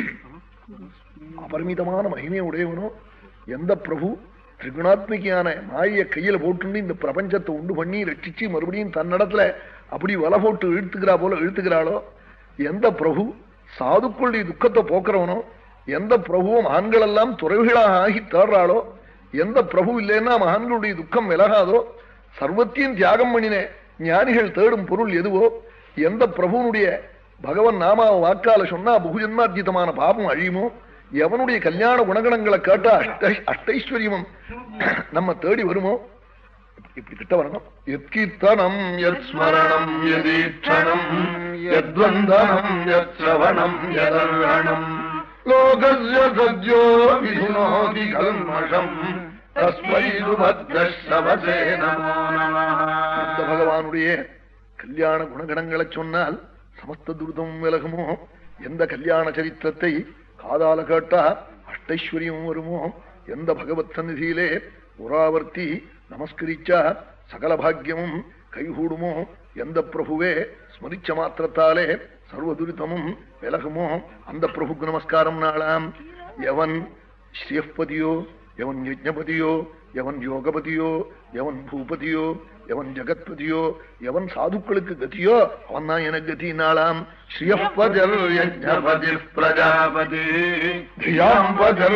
அபரிமிதமான மகிமையை உடையவனோ எந்த பிரபு திரிகுணாத்மிகையான மாய கையில போட்டுன்னு இந்த பிரபஞ்சத்தை உண்டு பண்ணி ரட்சிச்சு மறுபடியும் தன்னிடத்துல அப்படி வலை போட்டு இழுத்துக்கிறா போல இழுத்துக்கிறாளோ எந்த பிரபு சாதுக்களுடைய துக்கத்தை போக்குறவனோ எந்த பிரபுவும் ஆண்கள் எல்லாம் துறவிகளாக ஆகி தேடுறாளோ எந்த பிரபு இல்லைன்னா மகான்களுடைய துக்கம் விலகாதோ சர்வத்தையும் தியாகம் பண்ணின ஞானிகள் தேடும் பொருள் எதுவோ எந்த பிரபுனுடைய பகவன் நாமா வாக்கால சொன்னா புகுஜன்மார்ஜிதமான பாபம் அழியுமோ எவனுடைய கல்யாண குணகணங்களை கேட்டா அஷ்ட அஷ்டைஸ்வரியமும் நம்ம தேடி வருமோ இப்படி கிட்ட வரணும் यत्कीर्तनम् यत्स्मरणम् यदीक्षणम् यद्वन्दनम् यत्श्रवणम् यदर्हणम् लोकस्य सद्यो विधुनोति कल्मषम् तस्मै सुभद्रश्रवसे नमो இந்த नमः பகவானுடைய கல்யாண குணகணங்களை சொன்னால் சமஸ்த துரிதம் விலகுமோ எந்த கல்யாண சரித்திரத்தை காதால கேட்டா அஷ்டைஸ்வரியம் வருமோ எந்த பகவத் சந்நிதியிலே புறாவர்த்தி நமஸ்கரிச்சா சகல பாக்கியமும் கைகூடுமோ எந்த பிரபுவே ஸ்மரிச்ச மாத்திரத்தாலே சர்வ துரிதமும் விலகுமோ அந்த பிரபுக்கு நமஸ்காரம் நாளாம் எவன் ஸ்ரீயப்பதியோ எவன் யஜ்ஞபதியோ எவன் யோகபதியோ எவன் பூபதியோ எவன் ஜெகத்பதியோ எவன் சாதுக்களுக்கு கதியோ அவன் தான் எனக்கு கதி நாளாம் ஸ்ரீயப்பதர் यज्ञपतिः प्रजापतिः धियाम्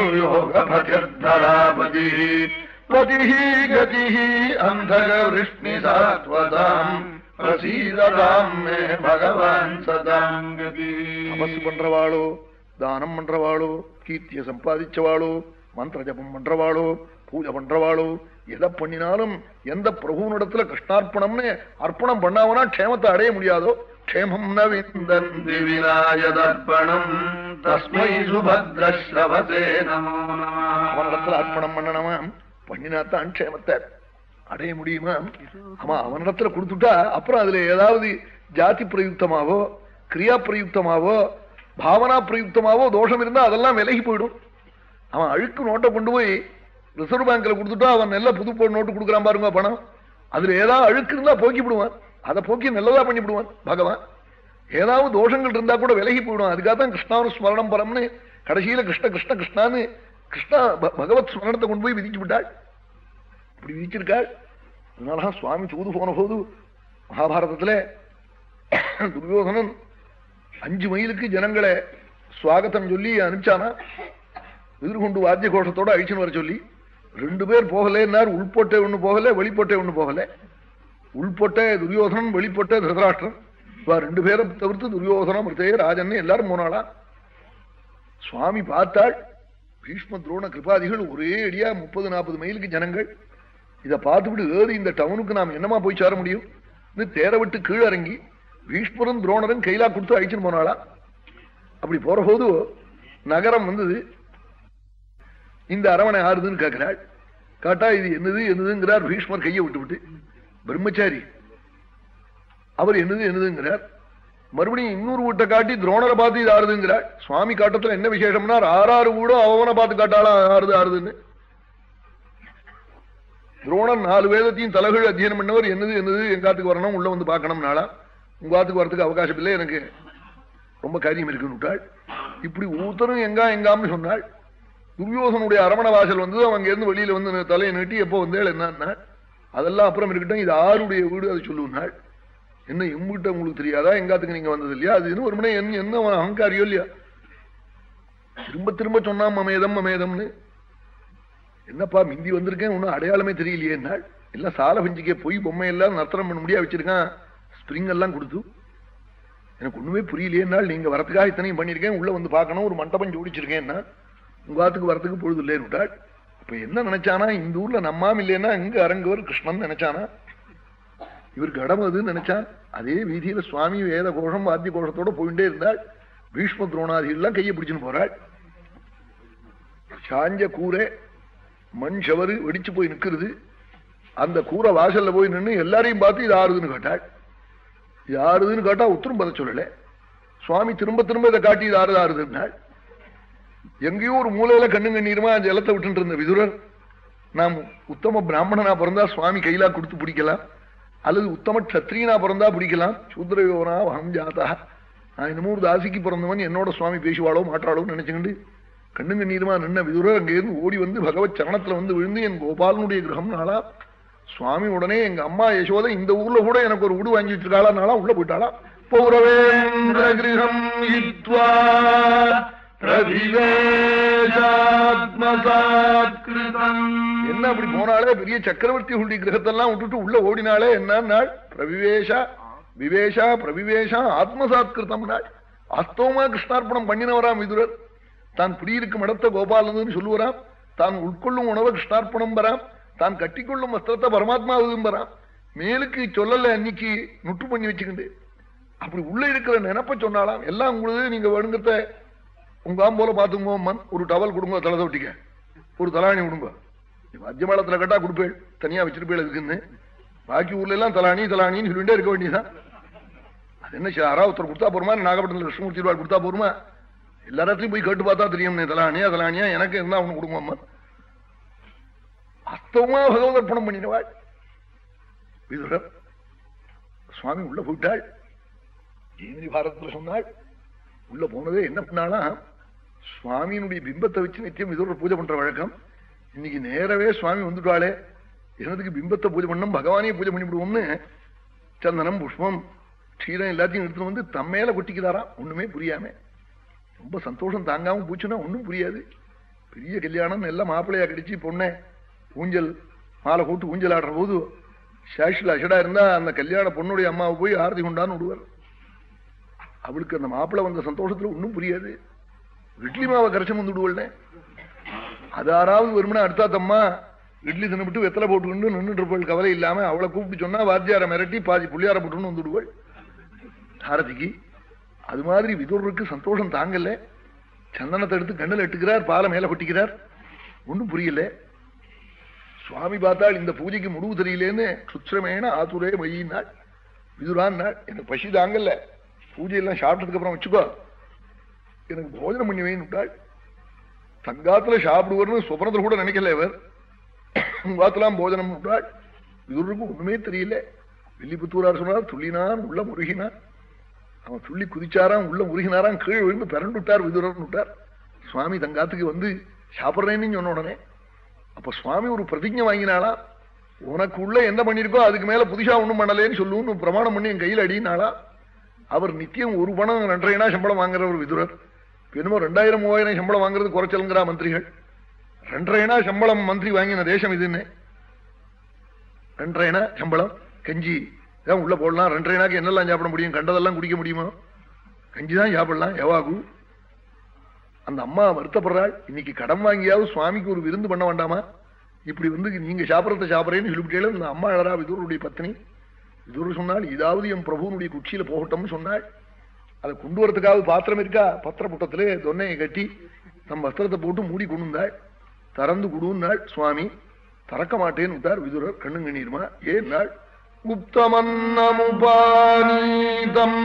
पतिर्योगपतिर्धरापतिः पतिः गतिः अन्धकवृष्णिसात्वताम् प्रसीदताम् मे भगवान् सदाम् தபசு गतिः பண்றவாளோ தானம் பண்றவாளோ கீர்த்திய சம்பாதிச்சவாளோ மந்திர ஜபம் பண்றவாளோ பூஜை பண்றவாளோ எதை பண்ணினாலும் எந்த பிரபுவனிடத்துல கிருஷ்ணார்ப்பணம்னு அர்ப்பணம் பண்ணாவனா க்ஷேமத்தை அடைய முடியாதோ க்ஷேமம் ந விந்தந்தி दिविनायदर्पणम् तस्मै सुभद्रश्रवसे नमो அவனிடத்துல नमः அர்ப்பணம் பண்ணணுமா பண்ணினாத்தான் க்ஷேமத்தை அடைய முடியுமா ஆமா அவனிடத்துல கொடுத்துட்டா அப்புறம் அதுல ஏதாவது ஜாதி பிரயுக்தமாவோ கிரியா பிரயுக்தமாவோ பாவனா பிரயுக்தமாவோ தோஷம் இருந்தா அதெல்லாம் விலகி போயிடும் அவன் அழுக்கு நோட்டை கொண்டு போய் ரிசர்வ் பேங்க்ல கொடுத்துட்டா அவன் நல்ல புது போ- நோட்டு கொடுக்குறான் பாருங்க பணம் அதுல ஏதாவது அழுக்கு இருந்தா போக்கி விடுவான் அதை போக்கி நல்லதா பண்ணி விடுவான் பகவான் ஏதாவது தோஷங்கள் இருந்தா கூட விலகி போயிடும் அதுக்காக தான் கிருஷ்ணானு ஸ்மரணம் பரம்னு கடைசியில கிருஷ்ண கிருஷ்ண கிருஷ்ணான்னு கிருஷ்ணா ப- பகவத் ஸ்மரணத்தை கொண்டு போய் விதிச்சு விட்டாள் இப்படி விதிச்சிருக்காள் அதனாலதான் சுவாமி சூது போன போது மகாபாரதத்துல துரியோதனன் அஞ்சு மைலுக்கு ஜனங்களை சுவாகத்தம் சொல்லி அனுப்பிச்சானா எதிர்கொண்டு வாத்திய கோஷத்தோட அழிச்சுன்னு வர சொல்லி ரெண்டு பேர் போகலேன்னார் உள்போட்டே ஒண்ணு போகல வெளிப்போட்டே ஒண்ணு போகல உள்போட்ட துரியோதனன் வெளிப்போட்ட திருதராஷ்டிரன் இவா ரெண்டு பேரை தவிர்த்து துரியோதனம் மிருத்தைய ராஜன் எல்லாரும் போனாளா சுவாமி பார்த்தாள் பீஷ்ம துரோண கிருபாதிகள் ஒரே அடியா முப்பது நாற்பது மைலுக்கு ஜனங்கள் இதை பார்த்துவிட்டு ஏறி இந்த டவுனுக்கு நாம் என்னமா போய் சேர முடியும் தேர விட்டு கீழே இறங்கி பீஷ்மரும் துரோணரும் கைலா கொடுத்து அழிச்சுன்னு போனாளா அப்படி போற போது நகரம் வந்தது இந்த அரவணை ஆறுதுன்னு கேட்கிறாள் காட்டா இது என்னது என்னதுங்கிறார் பீஷ்மர் கையை விட்டு விட்டு பிரம்மச்சாரி அவர் என்னது என்னதுங்கிறார் மறுபடியும் இன்னொரு வீட்டை காட்டி துரோணரை பார்த்து இது ஆறுதுங்கிறார் சுவாமி காட்டத்துல என்ன விசேஷம்னா ஆறாறு கூட அவனை பார்த்து காட்டாளா ஆறுது ஆறுதுன்னு துரோணர் நாலு வேதத்தையும் தலைகள் அத்தியனம் பண்ணவர் என்னது என்னது எங்காத்துக்கு வரணும் உள்ள வந்து பார்க்கணும் நாளா உங்க ஆத்துக்கு வரதுக்கு அவகாசம் இல்லை எனக்கு ரொம்ப காரியம் இருக்குன்னு விட்டாள் இப்படி ஒவ்வொருத்தரும் எங்கா எங்காம்னு சொன்னாள் துரியோசனுடைய அரமண வாசல் வந்து அவங்க இருந்து வெளியில வந்து தலையை நீட்டி எப்போ வந்தேள் என்னன்னா அதெல்லாம் அப்புறம் இருக்கட்டும் இது ஆருடைய வீடு அதை சொல்லுவாள் என்ன எம்பிட்ட உங்களுக்கு தெரியாதா எங்காத்துக்கு நீங்க வந்தது இல்லையா அது இன்னும் ஒரு மணி என்ன என்ன அகங்காரியோ இல்லையா திரும்ப திரும்ப சொன்னா மமேதம் மமேதம்னு என்னப்பா மிந்தி வந்திருக்கேன் ஒன்னும் அடையாளமே தெரியலையே நாள் எல்லாம் சால பஞ்சிக்க போய் பொம்மை எல்லாம் நர்த்தனம் பண்ண முடியா வச்சிருக்கான் ஸ்பிரிங் எல்லாம் கொடுத்து எனக்கு ஒண்ணுமே புரியலையே நாள் நீங்க வரத்துக்காக இத்தனையும் பண்ணிருக்கேன் உள்ள வந்து பார்க்கணும் ஒரு மண்டபம் ஜோடிச்சிருக்கேன்னா உங்க ஆத்துக்கு வரத்துக்கு பொழுது இல்லைன்னு விட்டாள் இப்ப என்ன நினைச்சானா இந்த ஊர்ல நம்மாம் இல்லைன்னா இங்க அரங்குவர் கிருஷ்ணன் நினைச்சானா இவருக்கு இடம் அதுன்னு நினைச்சான் அதே வீதியில சுவாமி வேத கோஷம் வாத்திய கோஷத்தோட போயிட்டே இருந்தாள் பீஷ்ம துரோணாதிகள்லாம் கையை பிடிச்சுன்னு போறாள் சாஞ்ச கூரை மண் சவறு வெடிச்சு போய் நிக்கிறது அந்த கூரை வாசல்ல போய் நின்று எல்லாரையும் பார்த்து இது ஆறுதுன்னு கேட்டாள் இது ஆறுதுன்னு கேட்டா உத்தரம் பத சொல்லல சுவாமி திரும்ப திரும்ப இதை காட்டி இது ஆறுது ஆறுதுன்னாள் எங்கேயோ ஒரு மூலையில கண்ணு கண்ணீருமா ஜலத்தை விட்டு இருந்த விதுரர் நாம் உத்தம பிராமணனா பிறந்தா சுவாமி கையிலா கொடுத்து பிடிக்கலாம் அல்லது உத்தம கத்திரியனா பிறந்தா பிடிக்கலாம் சூத்ரயோனா வகம் ஜாதா நான் இன்னமும் ஒரு தாசிக்கு பிறந்தவன் என்னோட சுவாமி பேசுவாளோ மாற்றாளோ நினைச்சுக்கிண்டு கண்ணுங்க நீருமா நின்ன விதுரர் அங்கிருந்து ஓடி வந்து பகவத் சரணத்துல வந்து விழுந்து என் கோபாலனுடைய கிரகம் நாளா சுவாமி உடனே எங்க அம்மா யசோதை இந்த ஊர்ல கூட எனக்கு ஒரு வீடு வாங்கி வச்சிருக்காளா நாளா உள்ள போயிட்டாளா பௌரவேந்திர கிரகம் இத்வா பிரவிவேஷாத்மசாத்கிருதம் என்ன அப்படி போனாலே பெரிய சக்கரவர்த்தி கிரகத்தெல்லாம் விட்டுட்டு உள்ள ஓடினாலே என்ன நாள் பிரவிவேஷா விவேஷா பிரவிவேஷா ஆத்மசாத்கிருதம் நாள் வாஸ்தவமா கிருஷ்ணார்ப்பணம் பண்ணினவராம் விதுரர் தான் குடியிருக்கும் இடத்த கோபாலன்னு சொல்லுவராம் தான் உட்கொள்ளும் உணவை கிருஷ்ணார்ப்பணம் வராம் தான் கட்டிக்கொள்ளும் வஸ்திரத்தை பரமாத்மாவும் வராம் மேலுக்கு சொல்லல அன்னைக்கு நுட்டு பண்ணி வச்சுக்கிண்டு அப்படி உள்ள இருக்கிற நினைப்ப சொன்னாலாம் எல்லாம் உங்களுக்கு நீங்க வேணுங்கிறத உங்க ஆம்போல பாத்துங்க அம்மன் ஒரு டவல் கொடுங்க தலை தொட்டிக்க ஒரு தலாணி கொடுங்க மத்தியமாளத்துல கட்டா கொடுப்பேள் தனியா வச்சிருப்பேள் அதுக்குன்னு பாக்கி ஊர்ல எல்லாம் தலாணி தலாணின்னு சொல்லிட்டே இருக்க வேண்டியதுதான் அது என்ன யாராவது ஒருத்தர் கொடுத்தா போருமா நாகப்பட்டினத்தில் கிருஷ்ணமூர்த்தி ரூபாய் கொடுத்தா போருமா எல்லா இடத்துலயும் போய் கேட்டு பார்த்தா தெரியும் தலானியா தலானியா எனக்கு இருந்தா அவனு கொடுங்க அம்மா அஸ்தவமா பகவத் அர்ப்பணம் பண்ணினவாள் விதுரர் சுவாமி உள்ள போயிட்டாள் ஜெயமணி பாரதத்துல சொன்னாள் உள்ள போனதே என்ன பண்ணாளா சுவாமியினுடைய பிம்பத்தை வச்சு நித்தியம் விதுரர் பூஜை பண்ற வழக்கம் இன்னைக்கு நேரவே சுவாமி வந்துட்டாளே என்னதுக்கு பிம்பத்தை பூஜை பண்ணும் பகவானையே பூஜை பண்ணிவிடுவோம்னு சந்தனம் புஷ்பம் க்ஷீரம் எல்லாத்தையும் எடுத்துட்டு வந்து தம்மேல கொட்டிக்கிறாராம் ஒண்ணுமே புரியாம ரொம்ப சந்தோஷம் தாங்காம போச்சுன்னா ஒண்ணும் புரியாது பெரிய கல்யாணம் எல்லாம் மாப்பிள்ளையா கடிச்சு பொண்ணை ஊஞ்சல் மாலை கூட்டு ஊஞ்சல் ஆடுற போது சேஷில் அஷடா இருந்தா அந்த கல்யாண பொண்ணுடைய அம்மாவை போய் ஆரதி கொண்டான்னு விடுவார் அவளுக்கு அந்த மாப்பிள்ளை வந்த சந்தோஷத்துல ஒன்றும் புரியாது இட்லி மாவை கரைச்சம் வந்து விடுவல்னே அது யாராவது வருமனா அடுத்தா தம்மா இட்லி தின்னுபிட்டு வெத்தலை போட்டுக்கிட்டு நின்றுட்டு இருப்பவள் கவலை இல்லாம அவளை கூப்பிட்டு சொன்னா வாத்தியார மிரட்டி பாதி புள்ளியார போட்டுன்னு வந்து விடுவள் ஆரதிக்கு அது மாதிரி விதுருக்கு சந்தோஷம் தாங்கல சந்தனத்தை எடுத்து கண்ணில் எட்டுக்கிறார் பாலை மேல கொட்டிக்கிறார் ஒன்றும் புரியல சுவாமி பார்த்தாள் இந்த பூஜைக்கு முடிவு தெரியலேன்னு சுத்திரமேன ஆத்துரே மயினாள் விதுரான் நாள் எனக்கு பசி தாங்கல்ல பூஜையெல்லாம் சாப்பிட்டதுக்கு அப்புறம் வச்சுக்கோ எனக்கு போஜனம் பண்ணி வைன்னு விட்டாள் தங்காத்துல சாப்பிடுவார்னு சொப்னத்துல கூட நினைக்கல இவர் உங்காத்தலாம் போஜனம் விட்டாள் இவருக்கு ஒண்ணுமே தெரியல வில்லிபுத்தூரார் சொன்னார் துள்ளினான் உள்ள முருகினான் அவன் துள்ளி குதிச்சாராம் உள்ள முருகினாராம் கீழே விழுந்து பிறண்டு விட்டார் விதுரன் விட்டார் சுவாமி தங்காத்துக்கு வந்து சாப்பிட்றேன்னு சொன்ன உடனே அப்ப சுவாமி ஒரு பிரதிஜை வாங்கினாளா உனக்கு உள்ள என்ன பண்ணிருக்கோ அதுக்கு மேல புதுசா ஒண்ணும் பண்ணலேன்னு சொல்லுன்னு பிரமாணம் பண்ணி என் கையில் அடினாளா அவர் நித்தியம் ஒரு பணம் ரெண்டரைனா சம்பளம் வாங்குறவர் விதுரர் என்னமோ ரெண்டாயிரம் மூவாயிரம் சம்பளம் வாங்குறது குறைச்சலுங்கிறா மந்திரிகள் ரெண்டரைனா சம்பளம் மந்திரி வாங்கின தேசம் இதுன்னு ரெண்டரைனா சம்பளம் கஞ்சி இதான் உள்ள போடலாம் ரெண்டரைனாக்கு என்னெல்லாம் சாப்பிட முடியும் கண்டதெல்லாம் குடிக்க முடியுமா கஞ்சி தான் சாப்பிடலாம் எவாகு அந்த அம்மா வருத்தப்படுறாள் இன்னைக்கு கடன் வாங்கியாவது சுவாமிக்கு ஒரு விருந்து பண்ண வேண்டாமா இப்படி வந்து நீங்க சாப்பிடறத சாப்பிட்றேன்னு சொல்லிவிட்டே இந்த அம்மா அழறா விதூருடைய பத்னி விதூர் சொன்னால் இதாவது என் பிரபுனுடைய குச்சியில போகட்டும்னு சொன்னாள் அதை கொண்டு வரதுக்காவது பாத்திரம் இருக்கா பத்திர புட்டத்திலே தொன்னையை கட்டி நம்ம வஸ்திரத்தை போட்டு மூடி கொண்டு வந்தாள் திறந்து கொடுன்னாள் சுவாமி திறக்க மாட்டேன்னு விட்டார் விதுரர் கண்ணு கண்ணீருமா ஏன் நாள் गुप्तमन्नमुपानीतम्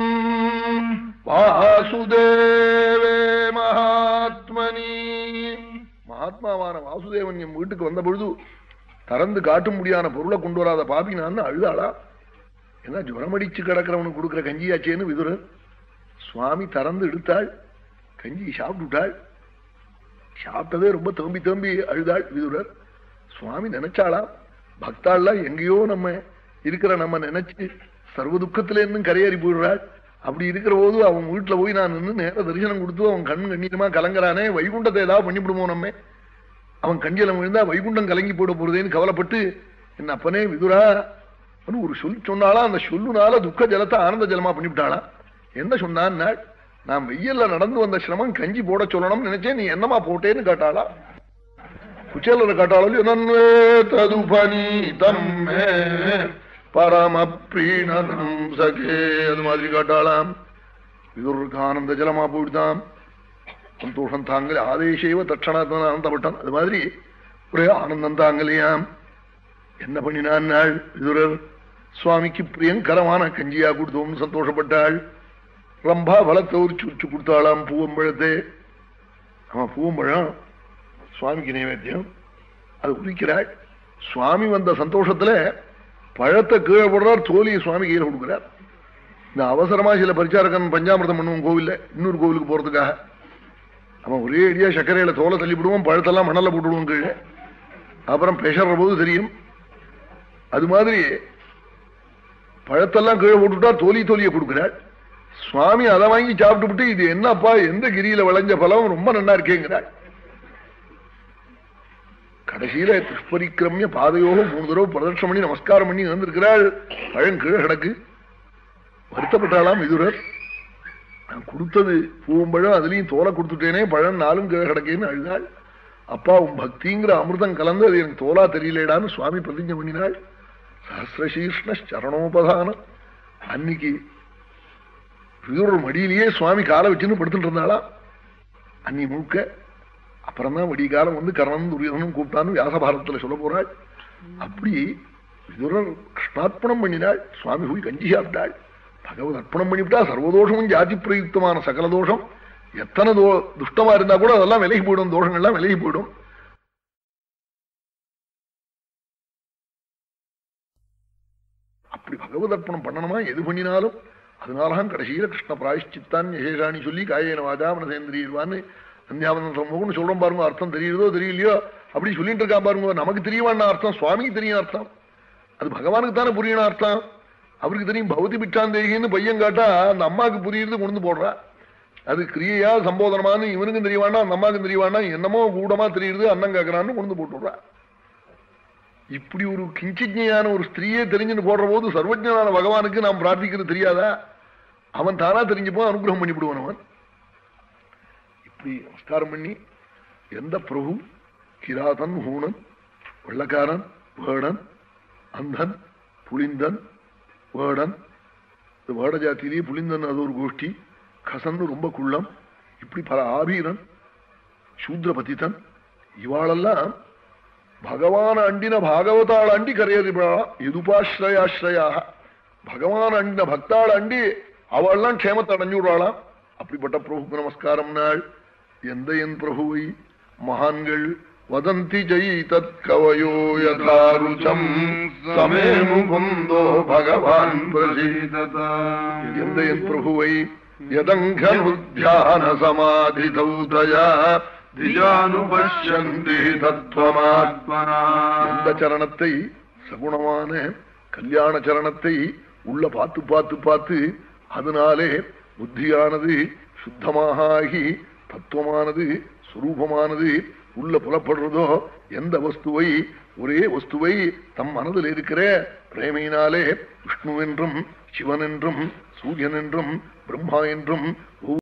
वासुदेवे महात्मनि மகாத்மாவான வாசுதேவன் என் வீட்டுக்கு வந்த பொழுது திறந்து காட்ட முடியாத பொருளை கொண்டு வராத பாபி நான் அழுதாளா ஏன்னா ஜுரமடிச்சு கிடக்கிறவனுக்கு கொடுக்குற கஞ்சியாச்சேன்னு விதுரர் சுவாமி திறந்து எடுத்தாள் கஞ்சி சாப்பிட்டுட்டாள் சாப்பிட்டதே ரொம்ப தேம்பி தேம்பி அழுதாள் விதுரர் சுவாமி நினைச்சாளா பக்தாள்லாம் எங்கேயோ நம்ம இருக்கிற நம்ம நினைச்சு சர்வ துக்கத்துல இருந்தும் கரையேறி போயிடுறாள் அப்படி இருக்கிற போது அவன் வீட்டுல போய் நான் நின்று நேர தரிசனம் கொடுத்து அவன் கண் கண்ணீரமா கலங்குறானே வைகுண்டத்தை ஏதாவது பண்ணிவிடுமோ நம்ம அவன் கஞ்சலம் விழுந்தா வைகுண்டம் கலங்கி போட போறதேன்னு கவலைப்பட்டு என் அப்பனே விதுரா அப்படின்னு ஒரு சொல் சொன்னாலா அந்த சொல்லுனால துக்க ஜலத்தை ஆனந்த ஜலமா பண்ணிவிட்டாளா என்ன சொன்னான் நான் வெயில்ல நடந்து வந்த சிரமம் கஞ்சி போட சொல்லணும்னு நினைச்சேன் நீ என்னமா போட்டேன்னு கேட்டாளா குச்சேலரை காட்டாலும் नन्वे तदुपनीतम् मे परमप्रीणनम् सखे அது மாதிரி காட்டாளாம் விதுருக்கு ஆனந்த ஜலமா போயிடுதாம் சந்தோஷம் தாங்கல ஆதேசேவ தட்சணாத்தான் ஆனந்தப்பட்டான் அது மாதிரி ஒரே ஆனந்தம் தாங்கலையாம் என்ன பண்ணினான் நாள் விதுரர் சுவாமிக்கு பிரியங்கரமான கஞ்சியா கொடுத்தோம்னு சந்தோஷப்பட்டாள் ரம்பா பலத்தை உரிச்சு உரிச்சு கொடுத்தாளாம் பூவம்பழத்தை ஆமா பூவம்பழம் சுவாமிக்கு நைவேத்தியம் அது உரிக்கிறாள் சுவாமி வந்த சந்தோஷத்துல பழத்தை கீழே போடுறார் தோலியை சுவாமி கீழே கொடுக்கிறார் இந்த அவசரமா சில பரிச்சாரகன் பஞ்சாமிரதம் பண்ணுவோம் கோவில்ல இன்னொரு கோவிலுக்கு போறதுக்காக அவன் ஒரே அடியா சர்க்கரையில தோலை தள்ளி விடுவோம் பழத்தெல்லாம் மணல்ல போட்டுடுவோம் கீழே அப்புறம் பேசுற போது தெரியும் அது மாதிரி பழத்தெல்லாம் கீழே போட்டுட்டா தோலி தோலியை கொடுக்கிறாள் சுவாமி அதை வாங்கி சாப்பிட்டு இது என்னப்பா எந்த கிரியில விளைஞ்ச பழம் ரொம்ப நல்லா இருக்கேங்கிறாள் கடைசியில துஷ்பரிக்கிரமிய பாதையோகம் மூணு தடவை பிரதட்சம் பண்ணி நமஸ்காரம் பண்ணி வந்திருக்கிறாள் பழம் கீழே கிடக்கு வருத்தப்பட்டாலாம் விதுரர் நான் கொடுத்தது பூவம்பழம் அதுலயும் தோலை கொடுத்துட்டேனே பழம் நாலும் கீழே கிடக்கேன்னு அழுதாள் அப்பா உன் பக்திங்கிற அமிர்தம் கலந்து அது எனக்கு தோலா தெரியலேடான்னு சுவாமி பிரதிஜை பண்ணினாள் சஹசிரசீர்ஷ்ண சரணோபதானம் அன்னைக்கு விதுரர் மடியிலேயே சுவாமி காலை வச்சுன்னு படுத்துட்டு இருந்தாளா அன்னி முழுக்க அப்புறம் தான் வடிகாலம் வந்து கர்ணன் துரியோதனும் கூப்பிட்டான்னு வியாசபாரதத்துல சொல்ல போறாள் அப்படி விதுரர் கிருஷ்ணார்ப்பணம் பண்ணினாள் சுவாமி போய் கஞ்சி சாப்பிட்டாள் பகவத் அர்ப்பணம் பண்ணிவிட்டா சர்வதோஷமும் ஜாதி பிரயுக்தமான சகல தோஷம் எத்தனை தோ துஷ்டமா இருந்தா கூட அதெல்லாம் விலகி போயிடும் தோஷங்கள்லாம் விலகி போயிடும் அப்படி பகவத் அர்ப்பணம் பண்ணணுமா எது பண்ணினாலும் அதனாலதான் கடைசியில கிருஷ்ண பிராயஷ்சித்தான் யசேஷாணி சொல்லி காயேன வாஜா மனசேந்திரியுவான்னு சந்தியாவந்தம் சமூகம்னு சொல்றோம் பாருங்க அர்த்தம் தெரியுதோ தெரியலையோ அப்படி சொல்லிட்டு இருக்கா பாருங்க நமக்கு தெரியவான அர்த்தம் சுவாமிக்கு தெரியும் அர்த்தம் அது பகவானுக்கு தானே புரியணும் அர்த்தம் அவருக்கு தெரியும் பௌதி பிச்சாந்தேகின்னு பையன் காட்டா அந்த அம்மாவுக்கு புரியுறது கொண்டு போடுறா அது கிரியையா சம்போதனமானு இவனுக்கும் தெரியவானா அந்த அம்மாவுக்கும் தெரியவானா என்னமோ கூடமா தெரியுது அண்ணன் கேட்கறான்னு கொண்டு போட்டுடுறா இப்படி ஒரு கிஞ்சிஜையான ஒரு ஸ்திரீயே தெரிஞ்சுன்னு போடுற போது சர்வஜனான பகவானுக்கு நாம் பிரார்த்திக்கிறது தெரியாதா அவன் தானா தெரிஞ்சுப்போம் அனுகிரகம் பண்ணிவிடுவான் அவன் இப்படி நமஸ்காரம் பண்ணி எந்த பிரபு கிராதன் ஹூணன் வெள்ளக்காரன் வேடன் அந்தன் புளிந்தன் வேடன் இந்த வேட ஜாத்தியிலேயே புளிந்தன் அது ஒரு கோஷ்டி கசன்னு ரொம்ப குள்ளம் இப்படி பல ஆபீரன் சூத்ரபதித்தன் இவாளெல்லாம் பகவான் அண்டின பாகவதாள் அண்டி கரையறிபடலாம் எதுபாஸ்ரயாஸ்ரயாக பகவான் அண்டின பக்தாள் அண்டி அவள்லாம் க்ஷேமத்தை அடைஞ்சு விடுறாளாம் அப்படிப்பட்ட பிரபுக்கு நமஸ்காரம் நாள் எந்த என் பிரபுவை மகான்கள் வதந்தி ஜெய் தத் கவயோ யதாருச்சம் சமே முகுந்தோ பகவான் பிரசீததா எந்த என் பிரபுவை யதங்கனு தியான சமாதி தௌதயா திஜானுபஷ்யந்தி தத்துவமாத்மனா எந்த சரணத்தை சகுணமான கல்யாண சரணத்தை உள்ள பார்த்து பார்த்து பார்த்து அதனாலே புத்தியானது சுத்தமாக ஆகி தத்துவமானது சுரூபமானது உள்ள புலப்படுறதோ எந்த வஸ்துவை ஒரே வஸ்துவை தம் மனதில் இருக்கிற பிரேமையினாலே விஷ்ணுவென்றும் சிவன் என்றும் சூரியன் என்றும் பிரம்மா என்றும்